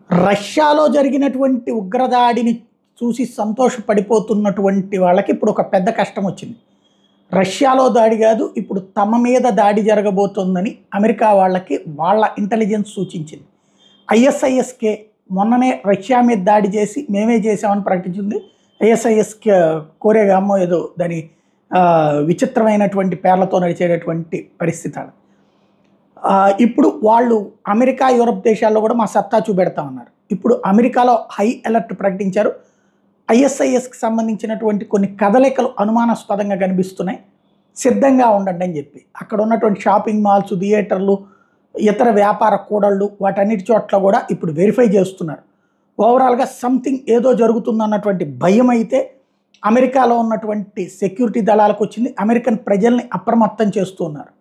రష్యాలో జరిగినటువంటి ఉగ్రదాడిని చూసి సంతోషపడిపోతున్నటువంటి వాళ్ళకి ఇప్పుడు ఒక పెద్ద కష్టం వచ్చింది రష్యాలో దాడి కాదు ఇప్పుడు తమ మీద దాడి జరగబోతోందని అమెరికా వాళ్ళకి వాళ్ళ ఇంటెలిజెన్స్ సూచించింది ఐఎస్ఐఎస్కే మొన్ననే రష్యా మీద దాడి చేసి మేమే చేసామని ప్రకటించింది ఐఎస్ఐఎస్ కోరేగామో ఏదో దాని ఆ, విచిత్రమైనటువంటి పేర్లతో నడిచేటటువంటి పరిస్థితి ఆడ. ఆ, ఇప్పుడు వాళ్ళు అమెరికా యూరప్ దేశాల్లో కూడా మా సత్తా చూపెడతామన్నారు ఇప్పుడు అమెరికాలో హై అలర్ట్ ప్రకటించారు ఐఎస్ఐఎస్కి సంబంధించినటువంటి కొన్ని కదలికలు అనుమానాస్పదంగా కనిపిస్తున్నాయి సిద్ధంగా ఉండండి అని చెప్పి అక్కడ ఉన్నటువంటి షాపింగ్ మాల్స్ థియేటర్లు ఇతర వ్యాపార కూడళ్ళు వాటన్నిటి చోట్ల కూడా ఇప్పుడు వెరిఫై చేస్తున్నారు ఓవరాల్గా సంథింగ్ ఏదో జరుగుతుందన్నటువంటి భయం అయితే అమెరికాలో ఉన్నటువంటి సెక్యూరిటీ దళాలకు వచ్చింది అమెరికన్ ప్రజల్ని అప్రమత్తం చేస్తూ ఉన్నారు